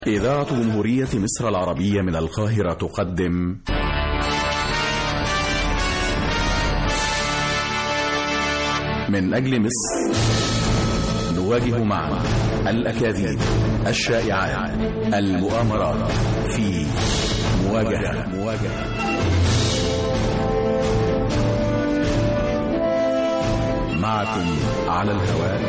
إذاعة جمهورية مصر العربية من القاهرة تقدم من أجل مصر نواجه معا الأكاذيب الشائعات المؤامرات في مواجهة مواجهة معكم على الهواء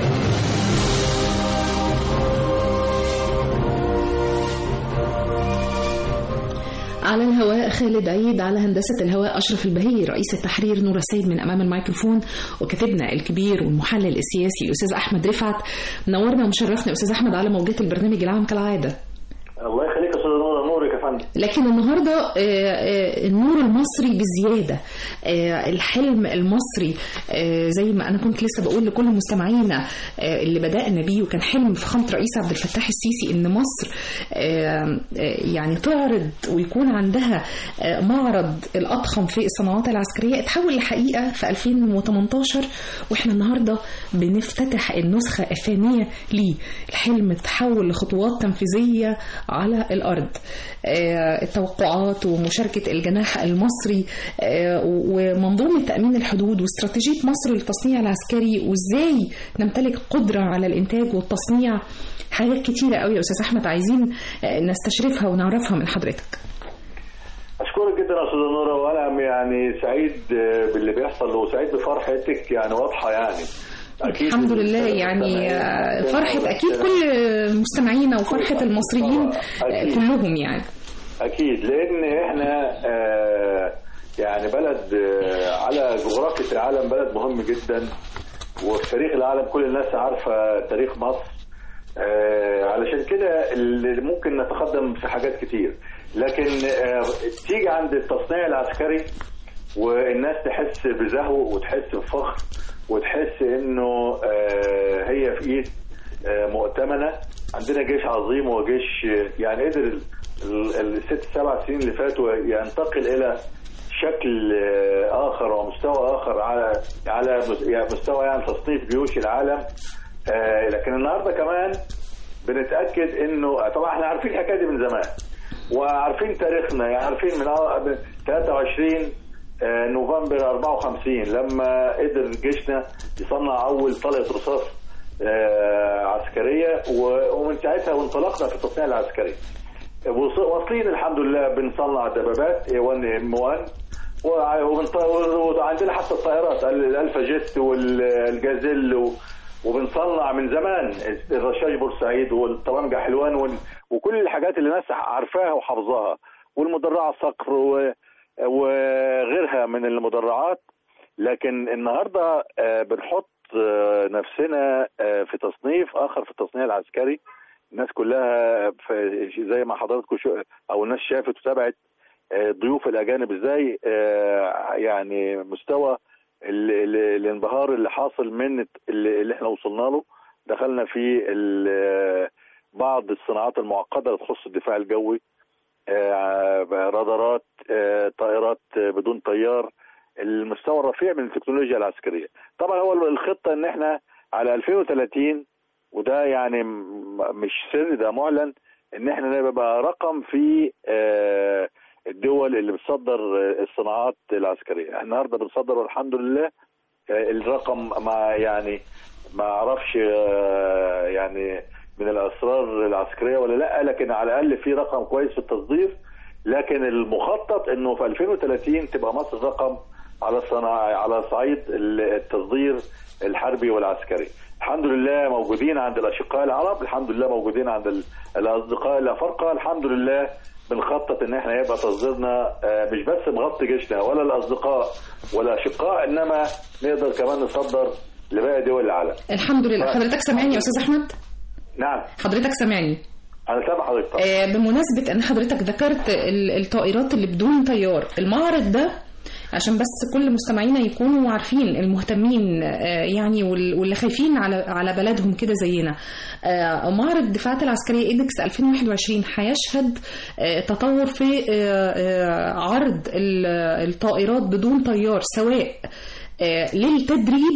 على الهواء خالد عيد على هندسة الهواء أشرف البهي رئيس التحرير نور السيد من أمام الميكروفون وكاتبنا الكبير والمحلل السياسي الأستاذ أحمد رفعت منورنا ومشرفنا أستاذ أحمد على موجات البرنامج العام كالعادة الله يخليك يا استاذ نور نورك يا فندم لكن النهارده آه، آه، النور المصري بزياده آه، الحلم المصري آه، زي ما انا كنت لسه بقول لكل مستمعينا آه، اللي بدانا بيه وكان حلم فخامه الرئيس عبد الفتاح السيسي ان مصر آه، آه، يعني تعرض ويكون عندها آه، معرض الاضخم في الصناعات العسكريه اتحول لحقيقه في 2018 واحنا النهارده بنفتتح النسخه الثانيه ليه الحلم تحول لخطوات تنفيذيه على الارض آه، التوقعات ومشاركه الجناح المصري آه، ومنظومه تامين الحدود واستراتيجيه مصر للتصنيع العسكري وازاي نمتلك قدره على الانتاج والتصنيع حاجات كتيره قوي يا استاذ احمد عايزين آه، نستشرفها ونعرفها من حضرتك اشكرك جدا يا استاذ نور وانا يعني سعيد باللي بيحصل وسعيد بفرحتك يعني واضحه يعني اكيد الحمد لله يعني آه، فرحه اكيد كل مستمعينا وفرحه المصريين آه، أكيد. كلهم يعني اكيد لان احنا آه، يعني بلد آه، على جغرافيا العالم بلد مهم جدا وفي تاريخ العالم كل الناس عارفه تاريخ مصر آه، علشان كده اللي ممكن نتقدم في حاجات كتير لكن آه، تيجي عند التصنيع العسكري والناس تحس بزهو وتحس بفخر وتحس انه آه، هي في ايد آه، مؤتمنه عندنا جيش عظيم وجيش آه، يعني قدر ال- ال- الست سبع سنين اللي فاتوا ينتقل الى شكل آه، اخر ومستوى اخر على على مس- يعني مستوى يعني تصنيف جيوش العالم آه، لكن النهارده كمان بنتاكد انه طبعا احنا عارفين الحكايه دي من زمان وعارفين تاريخنا يعني عارفين من أول- من 23 آه، نوفمبر 54 لما قدر جيشنا يصنع اول طلقه رصاص آه، عسكريه و- ومن ساعتها وانطلقنا في التصنيع العسكري وص- واصلين الحمد لله بنصنع دبابات A1 M1 وع- وبنط- وعندنا حتى الطائرات ال- الالفا جيت والجازيل و- وبنصنع من زمان الرشاش بورسعيد والطوامجة حلوان وال- وكل الحاجات اللي الناس عارفاها وحافظاها والمدرعة صقر و- وغيرها من المدرعات لكن النهارده آه، بنحط آه، نفسنا آه، في تصنيف اخر في التصنيع العسكري الناس كلها في زي ما حضراتكم شو او الناس شافت وتابعت آه، ضيوف الاجانب ازاي آه، يعني مستوى ال- ال- الانبهار اللي حاصل من الت- اللي اللي احنا وصلنا له دخلنا في ال- بعض الصناعات المعقده اللي تخص الدفاع الجوي آه، رادارات آه، طائرات آه، بدون طيار المستوى الرفيع من التكنولوجيا العسكريه طبعا هو الخطه ان احنا على 2030 وده يعني م- مش سر ده معلن ان احنا نبقى رقم في آه، الدول اللي بتصدر آه، الصناعات العسكريه احنا النهارده بنصدر والحمد لله آه، الرقم ما يعني ما اعرفش آه، يعني من الاسرار العسكريه ولا لا لكن على الاقل في رقم كويس في التصدير لكن المخطط انه في 2030 تبقى مصر رقم على الصناعه على صعيد التصدير الحربي والعسكري الحمد لله موجودين عند الاشقاء العرب الحمد لله موجودين عند ال- الاصدقاء الافارقه الحمد لله بنخطط ان احنا يبقى تصديرنا آه، مش بس مغطي جيشنا ولا الاصدقاء ولا الاشقاء انما نقدر كمان نصدر لباقي دول العالم الحمد لله حضرتك سامعني يا استاذ احمد نعم حضرتك سامعني انا سامع حضرتك طبعا. آه، بمناسبة أن حضرتك ذكرت ال- الطائرات اللي بدون طيار المعرض ده عشان بس كل مستمعينا يكونوا عارفين المهتمين آه، يعني وال- واللي خايفين على على بلدهم كده زينا آه، معرض الدفاعات العسكرية إيدكس 2021 هيشهد آه، تطور في آه، آه، عرض ال- الطائرات بدون طيار سواء آه، للتدريب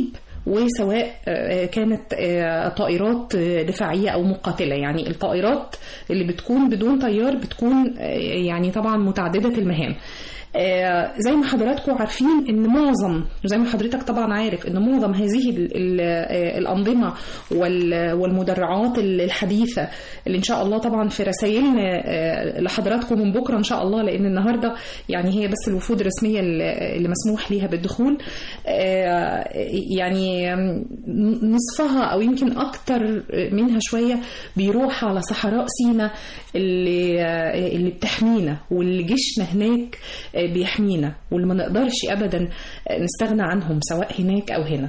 وسواء آه، كانت آه، طائرات آه، دفاعيه او مقاتله يعني الطائرات اللي بتكون بدون طيار بتكون آه، يعني طبعا متعدده المهام آه، زي ما حضراتكم عارفين ان معظم زي ما حضرتك طبعا عارف ان معظم هذه ال- ال- آه، الانظمه وال- والمدرعات الحديثه اللي ان شاء الله طبعا في رسائلنا آه، لحضراتكم من بكره ان شاء الله لان النهارده يعني هي بس الوفود الرسميه اللي اللي مسموح ليها بالدخول آه، يعني نصفها او يمكن اكتر منها شويه بيروح على صحراء سينا اللي آه، اللي بتحمينا واللي جيشنا هناك آه، بيحمينا واللي ما نقدرش ابدا آه، نستغنى عنهم سواء هناك او هنا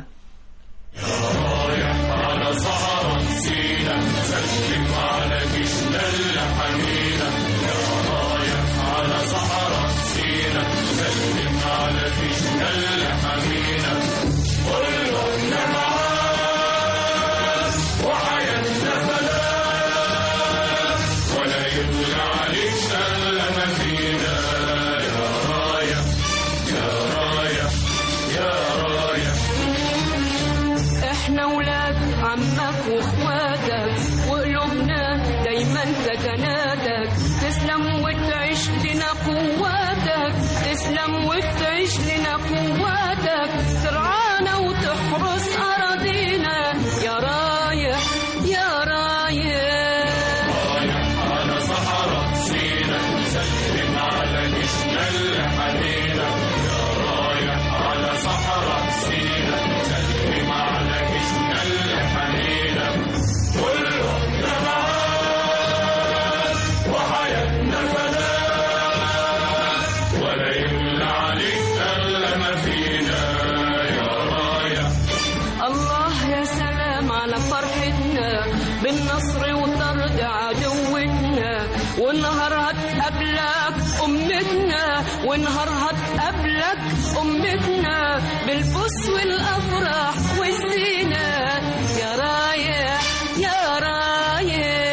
احنا ولاد عمك واخواتك وقلوبنا دايما تتنادك تسلم وتعيش لنا قواتك تسلم وتعيش لنا قواتك ترعانا وتحرس اراضينا يا رايح يا رايح الله يا سلام على فرحتنا بالنصر وطرد عدوتنا ونهار هتقابلك أمتنا ونهار هتقابلك أمتنا بالبوس والأفراح والزينة يا رايح يا رايح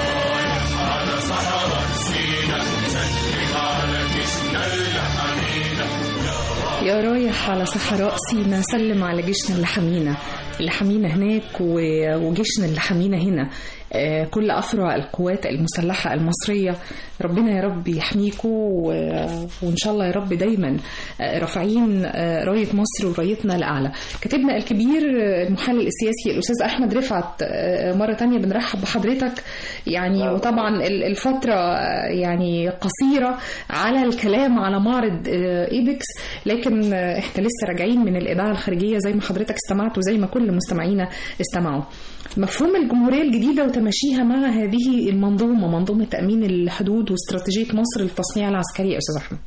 يا رايح على صحراء سينا سلم على جيشنا اللي حمينا اللي حمينا هناك و- وجيشنا اللي حمينا هنا آه، كل أفرع القوات المسلحة المصرية ربنا يا رب يحميكم و- وإن شاء الله يا رب دايما آه، رافعين آه، راية مصر ورايتنا الأعلى كاتبنا الكبير آه، المحلل السياسي الأستاذ أحمد رفعت آه، مرة تانية بنرحب بحضرتك يعني وطبعا ال- الفترة آه، يعني قصيرة على الكلام على معرض آه، ايبكس لكن آه، احنا لسه راجعين من الإذاعة الخارجية زي ما حضرتك استمعت وزي ما كل مستمعينا استمعوا مفهوم الجمهورية الجديدة وتماشيها مع هذه المنظومة منظومة تأمين الحدود واستراتيجية مصر للتصنيع العسكري يا أستاذ أحمد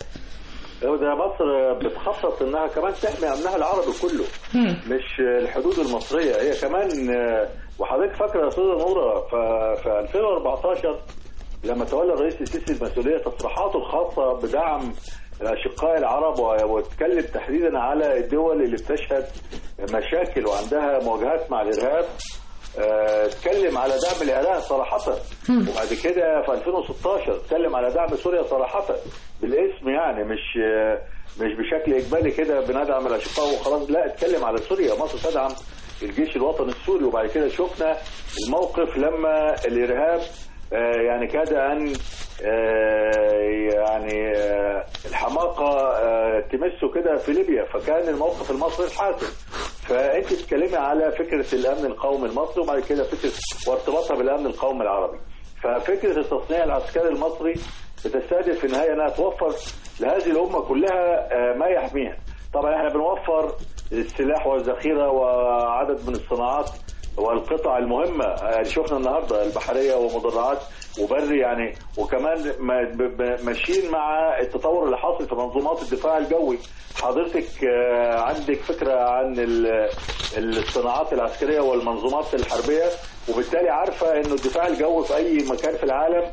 ده مصر بتخطط انها كمان تحمي امنها العربي كله مم. مش الحدود المصريه هي كمان آه، وحضرتك فاكره يا استاذه نوره ف- في 2014 لما تولى الرئيس السيسي المسؤوليه تصريحاته الخاصه بدعم الاشقاء العرب و- واتكلم تحديدا على الدول اللي بتشهد مشاكل وعندها مواجهات مع الارهاب آه، اتكلم على دعم العراق صراحة وبعد كده في 2016 اتكلم على دعم سوريا صراحة بالاسم يعني مش آه، مش بشكل اجمالي كده بندعم الاشقاء وخلاص لا اتكلم على سوريا مصر تدعم الجيش الوطني السوري وبعد كده شفنا الموقف لما الارهاب آه، يعني كاد ان آه، يعني آه، الحماقه آه، تمسه كده في ليبيا فكان الموقف المصري الحاسم فانت بتتكلمي على فكره الامن القومي المصري وبعد كده فكره وارتباطها بالامن القومي العربي ففكره التصنيع العسكري المصري بتستهدف في النهايه انها توفر لهذه الامه كلها آه، ما يحميها طبعا احنا بنوفر السلاح والذخيره وعدد من الصناعات والقطع المهمه آه، شفنا النهارده البحريه ومدرعات وبري يعني وكمان ما- ب- ب- ماشيين مع التطور اللي حاصل في منظومات الدفاع الجوي حضرتك آه، عندك فكره عن ال- الصناعات العسكريه والمنظومات الحربيه وبالتالي عارفه انه الدفاع الجوي في اي مكان في العالم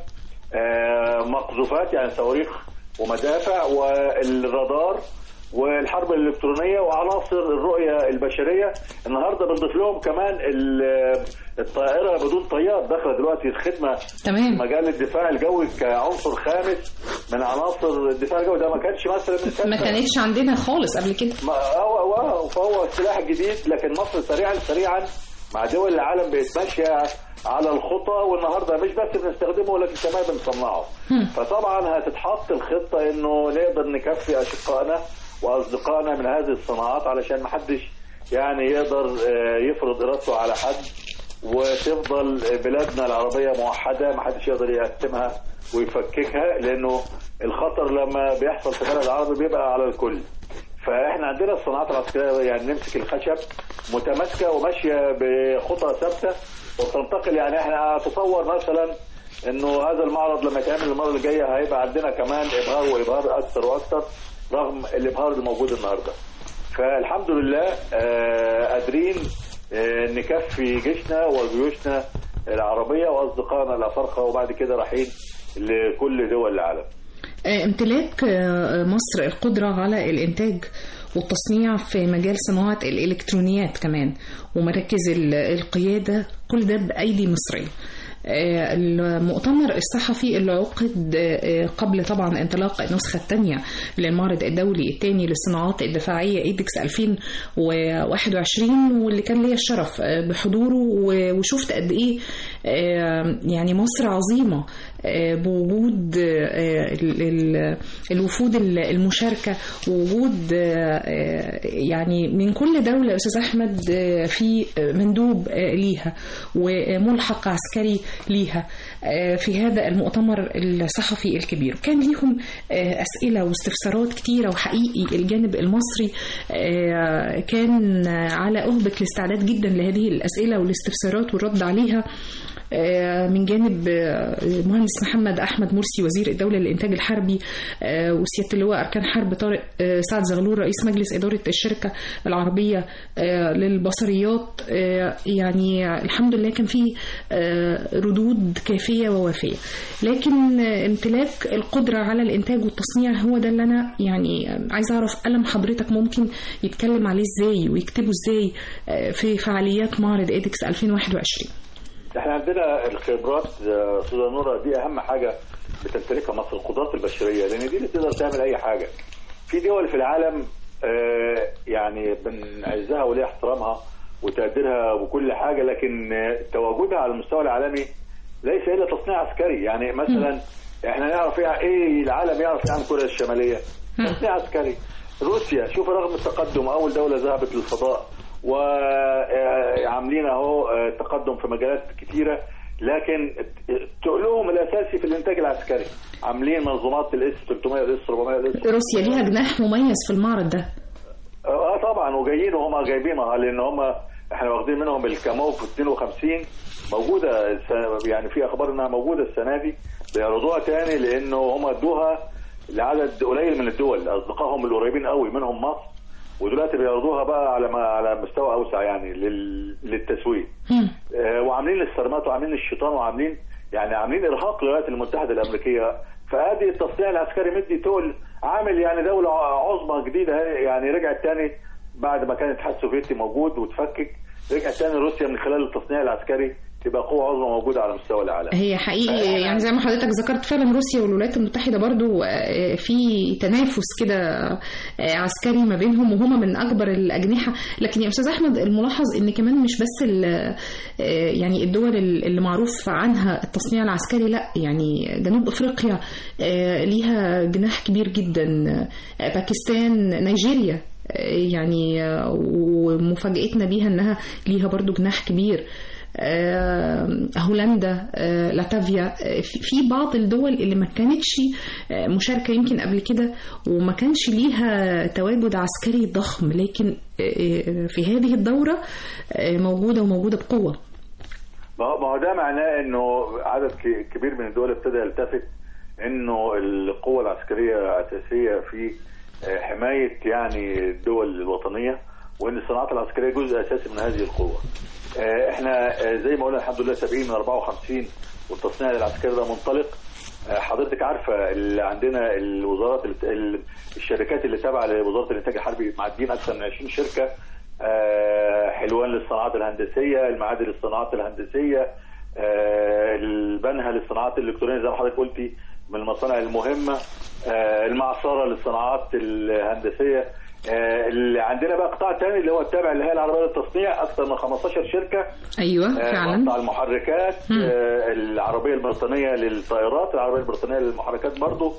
آه، مقذوفات يعني صواريخ ومدافع والرادار والحرب الالكترونيه وعناصر الرؤيه البشريه النهارده بنضيف لهم كمان ال- الطائره بدون طيار داخله دلوقتي الخدمه تمام مجال الدفاع الجوي كعنصر خامس من عناصر الدفاع الجوي ده ما كانش مثلا من ما سنة. كانتش عندنا خالص قبل كده ما هو هو فهو سلاح جديد لكن مصر سريعا سريعا مع دول العالم بقت ماشيه على الخطى والنهارده مش بس بنستخدمه لكن كمان بنصنعه فطبعا هتتحط الخطه انه نقدر نكفي اشقائنا واصدقائنا من هذه الصناعات علشان ما حدش يعني يقدر آه، يفرض ارادته على حد وتفضل بلادنا العربيه موحده ما حدش يقدر يقسمها ويفككها لانه الخطر لما بيحصل في بلد عربي بيبقى على الكل فاحنا عندنا الصناعات العسكريه يعني نمسك الخشب متماسكه وماشيه بخطى ثابته وتنتقل يعني احنا اتصور مثلا انه هذا المعرض لما يتعمل المره اللي جايه هيبقى عندنا كمان ابهار وابهار اكثر واكثر رغم الابهار اللي موجود النهارده. فالحمد لله آه، قادرين آه، نكفي جيشنا وجيوشنا العربيه واصدقائنا الافارقه وبعد كده رايحين لكل دول العالم. آه، امتلاك آه، مصر القدرة على الإنتاج والتصنيع في مجال صناعة الإلكترونيات كمان ومراكز ال- القيادة كل ده بأيدي مصرية آه، المؤتمر الصحفي اللي عقد آه، قبل طبعا انطلاق النسخة الثانية للمعرض الدولي الثاني للصناعات الدفاعية ايدكس 2021 واللي كان ليا الشرف آه، بحضوره و- وشفت قد ايه آه، يعني مصر عظيمة آه، بوجود آه، ال- ال- الوفود ال- المشاركة ووجود آه، آه، يعني من كل دولة يا أستاذ أحمد آه، في آه، مندوب آه، ليها وملحق عسكري ليها آه، في هذا المؤتمر الصحفي الكبير كان ليهم آه، أسئلة واستفسارات كتيرة وحقيقي الجانب المصري آه، كان على أهبة الاستعداد جدا لهذه الأسئلة والاستفسارات والرد عليها آه، من جانب آه، المهندس محمد احمد مرسي وزير الدوله للانتاج الحربي آه، وسياده اللواء اركان حرب طارق آه، سعد زغلول رئيس مجلس اداره الشركه العربيه آه، للبصريات آه، يعني الحمد لله كان في آه، ردود كافيه ووافيه لكن آه، امتلاك القدره على الانتاج والتصنيع هو ده اللي انا يعني آه، عايزه اعرف قلم حضرتك ممكن يتكلم عليه ازاي ويكتبه ازاي آه، في فعاليات معرض ايدكس 2021 احنا عندنا الخبرات آه، استاذه نوره دي اهم حاجه بتمتلكها مصر القدرات البشريه لان دي اللي تقدر تعمل اي حاجه في دول في العالم آه، يعني بنعزها وليها احترامها وتقديرها وكل حاجه لكن آه، تواجدها على المستوى العالمي ليس الا تصنيع عسكري يعني مثلا احنا نعرف إيه- ايه العالم يعرف ايه عن كوريا الشماليه تصنيع عسكري روسيا شوف رغم التقدم اول دوله ذهبت للفضاء وعاملين اهو آه، تقدم في مجالات كتيره لكن تقلهم الاساسي في الانتاج العسكري عاملين منظومات الاس 300 والاس 400 والاس روسيا ليها جناح مميز في المعرض ده اه طبعا وجايين وهم جايبينها لان هم احنا واخدين منهم الكاموف 52 موجوده الس- يعني في اخبار انها موجوده السنه دي بيعرضوها تاني لانه هم ادوها لعدد قليل من الدول اصدقائهم القريبين قوي منهم مصر ودلوقتي بيعرضوها بقى على ما على مستوى اوسع يعني لل... للتسويق مم. آه، وعاملين الاسترمات وعاملين الشيطان وعاملين يعني عاملين ارهاق للولايات المتحده الامريكيه فادي التصنيع العسكري مدي تقل عامل يعني دوله عظمى جديده هي- يعني رجعت تاني بعد ما كان الاتحاد السوفيتي موجود وتفكك رجعت تاني روسيا من خلال التصنيع العسكري تبقى قوه عظمى موجوده على مستوى العالم هي حقيقي يعني زي ما حضرتك ذكرت فعلا روسيا والولايات المتحدة برضو آه، في تنافس كده آه، عسكري ما بينهم وهما من أكبر الأجنحة لكن يا أستاذ أحمد الملاحظ إن كمان مش بس ال- آه، يعني الدول اللي معروف عنها التصنيع العسكري لا يعني جنوب أفريقيا آه، ليها جناح كبير جدا آه، باكستان نيجيريا آه، يعني آه، ومفاجأتنا بيها إنها ليها برضو جناح كبير آه، هولندا آه، لاتفيا آه، في- في بعض الدول اللي ما كانتش آه، مشاركة يمكن قبل كده وما كانش ليها تواجد عسكري ضخم لكن آه، في هذه الدورة آه، موجودة وموجودة بقوة ما هو ما هو ده معناه انه عدد ك- كبير من الدول ابتدى يلتفت انه القوه العسكريه اساسيه في آه، حمايه يعني الدول الوطنيه وان الصناعات العسكريه جزء اساسي من هذه القوه. آه، احنا آه، زي ما قلنا الحمد لله سابقين من 54 والتصنيع العسكري ده منطلق آه، حضرتك عارفه اللي عندنا الوزارات اللي- ال- الشركات اللي تابعه لوزاره الانتاج الحربي معديين اكثر من 20 شركه آه، حلوان للصناعات الهندسيه، المعادن للصناعات الهندسيه، آه، البنها للصناعات الالكترونيه زي ما حضرتك قلتي من المصانع المهمه آه، المعصره للصناعات الهندسيه آه، اللي عندنا بقى قطاع تاني اللي هو التابع للهيئه العربيه للتصنيع اكثر من 15 شركه ايوه آه، فعلا قطاع المحركات مم. آه، العربيه البريطانيه للطائرات العربيه البريطانيه للمحركات برضو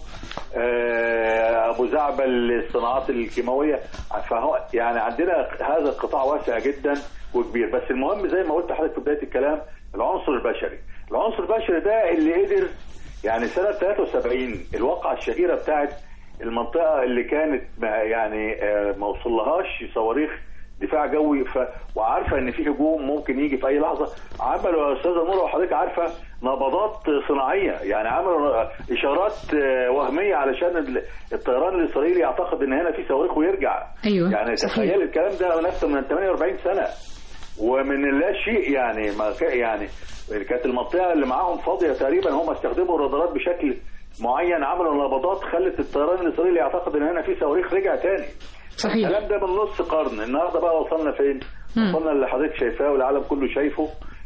آه، ابو زعبل للصناعات الكيماويه فهو يعني عندنا هذا القطاع واسع جدا وكبير بس المهم زي ما قلت لحضرتك في بدايه الكلام العنصر البشري العنصر البشري ده اللي قدر يعني سنه 73 الواقعه الشهيره بتاعت المنطقه اللي كانت ما يعني آه، ما وصلهاش صواريخ دفاع جوي ف... وعارفه ان في هجوم ممكن يجي في اي لحظه عملوا يا استاذه نور وحضرتك عارفه نبضات صناعيه يعني عملوا اشارات آه، وهميه علشان ال- الطيران الاسرائيلي يعتقد ان هنا في صواريخ ويرجع ايوه يعني صحيح. تخيل الكلام ده نفسه من 48 سنه ومن لا شيء يعني ما كا- يعني كانت المنطقه اللي معاهم فاضيه تقريبا هم استخدموا الرادارات بشكل معين عملوا نبضات خلت الطيران الاسرائيلي يعتقد ان هنا في صواريخ رجع تاني صحيح الكلام ده من نص قرن النهارده بقى وصلنا فين؟ مم. وصلنا اللي حضرتك شايفاه والعالم كله شايفه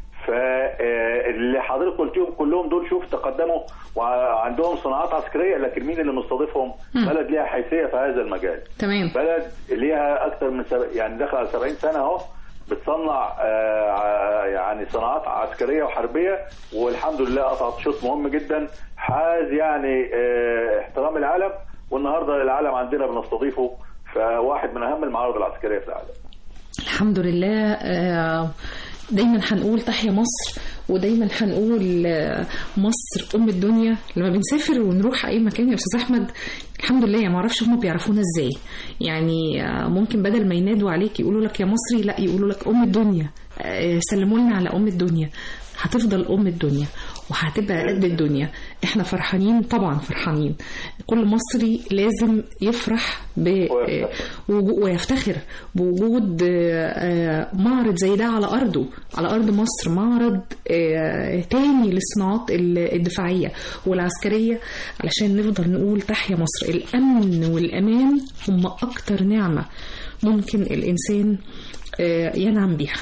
فاللي حضرتك قلتيهم كلهم دول شوف تقدموا وعندهم صناعات عسكريه لكن مين اللي مستضيفهم؟ مم. بلد ليها حيثيه في هذا المجال تمام بلد ليها اكثر من سب... يعني داخل على 70 سنه اهو بتصنع آه، ع- يعني صناعات عسكريه وحربيه والحمد لله قطعت شوط مهم جدا حاز يعني آه، احترام العالم والنهارده العالم عندنا بنستضيفه فواحد من اهم المعارض العسكريه في العالم الحمد لله آه، دايما هنقول تحيا مصر ودايما هنقول آه، مصر ام الدنيا لما بنسافر ونروح اي مكان يا استاذ احمد الحمد لله يعني ما اعرفش هم بيعرفونا ازاي يعني آه، ممكن بدل ما ينادوا عليك يقولوا لك يا مصري لا يقولوا لك ام الدنيا آه، سلموا لنا على ام الدنيا هتفضل ام الدنيا وهتبقى قد الدنيا احنا فرحانين طبعا فرحانين كل مصري لازم يفرح ب ويفتخر. وجو- ويفتخر بوجود آه، آه، معرض زي ده على أرضه على أرض مصر معرض آه، تاني للصناعات ال- الدفاعية والعسكرية علشان نفضل نقول تحيا مصر الأمن والأمان هم أكتر نعمة ممكن الإنسان آه، ينعم بيها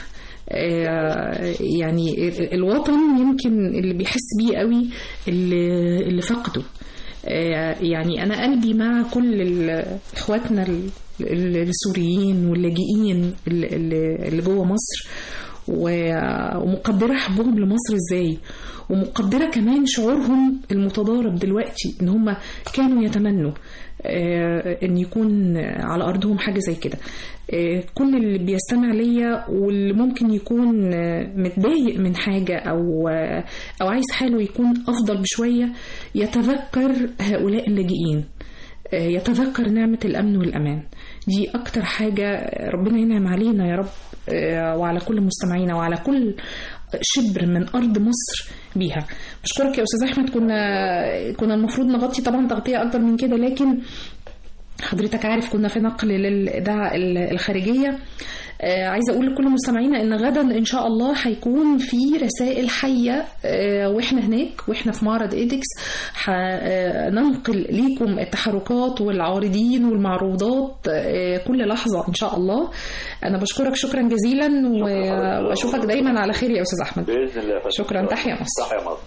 آه، يعني ال- الوطن يمكن اللي بيحس بيه قوي اللي, اللي فقده آه، يعني انا قلبي مع كل ال- اخواتنا ال- ال- السوريين واللاجئين اللي- اللي اللي جوه مصر و- ومقدره حبهم لمصر ازاي ومقدره كمان شعورهم المتضارب دلوقتي ان هم كانوا يتمنوا آه، ان يكون على ارضهم حاجه زي كده آه، كل اللي بيستمع ليا واللي ممكن يكون آه، متضايق من حاجه او آه، او عايز حاله يكون افضل بشويه يتذكر هؤلاء اللاجئين آه، يتذكر نعمة الأمن والأمان دي أكتر حاجة ربنا ينعم علينا يا رب آه، وعلى كل مستمعينا وعلى كل شبر من أرض مصر بيها بشكرك يا أستاذ أحمد كنا كنا المفروض نغطي طبعا تغطية أكتر من كده لكن حضرتك عارف كنا في نقل للإذاعة الخارجية آه عايزة أقول لكل مستمعينا إن غدا إن شاء الله هيكون في رسائل حية آه وإحنا هناك وإحنا في معرض إيدكس هننقل ليكم التحركات والعارضين والمعروضات آه كل لحظة إن شاء الله أنا بشكرك شكرا جزيلا و- وأشوفك دايما على خير يا أستاذ أحمد باذن الله يا فندم. شكراً. تحيا مصر. تحيا مصر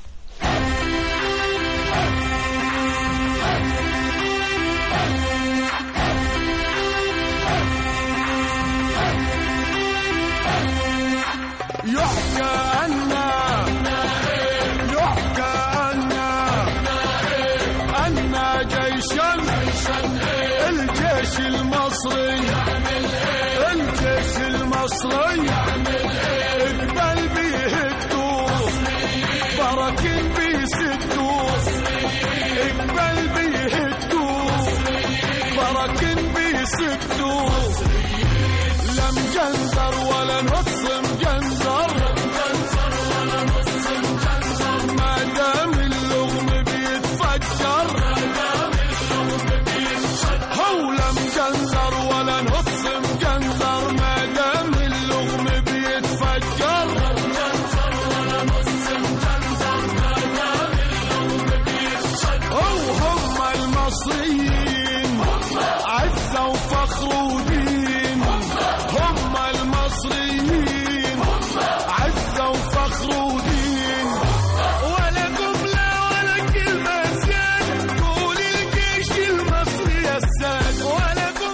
يحكى عنا يحكى عنا أن جيشا الجيش المصري الجيش المصري اقبل بيهدوا بركن بيسدوا اقبل بيهدوا بركن بيسدوا لم جنزر ولا نص مجنزر ما دام اللغم بيتفجر هو لم جنزر ولا نص مجنزر ما دام اللغم بيتفجر هو هم المصريين عزة وفخر ودين هم المصريين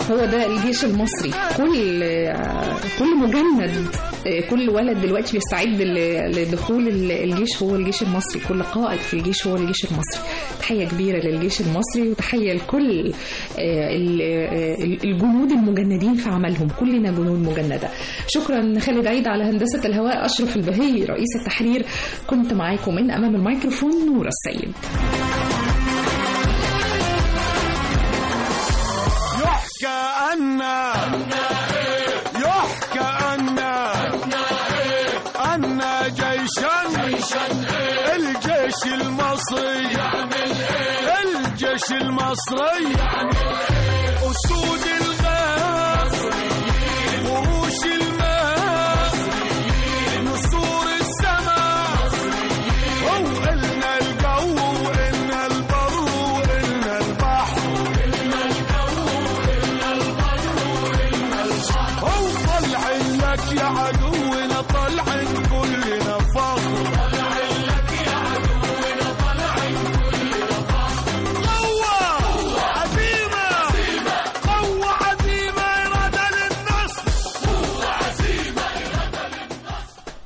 هو ده الجيش المصري كل آه، كل مجند آه، كل ولد دلوقتي بيستعد ل- لدخول ال- الجيش هو الجيش المصري كل قائد في الجيش هو الجيش المصري تحية كبيرة للجيش المصري وتحية لكل آه، ال- آه، الجنود المجندين في عملهم كلنا جنود مجندة شكرا خالد عيد على هندسة الهواء أشرف البهي رئيس التحرير كنت معاكم من أمام الميكروفون نورة السيد يحكى أن يحكى أن أن جيشا الجيش المصري الجيش المصري أسود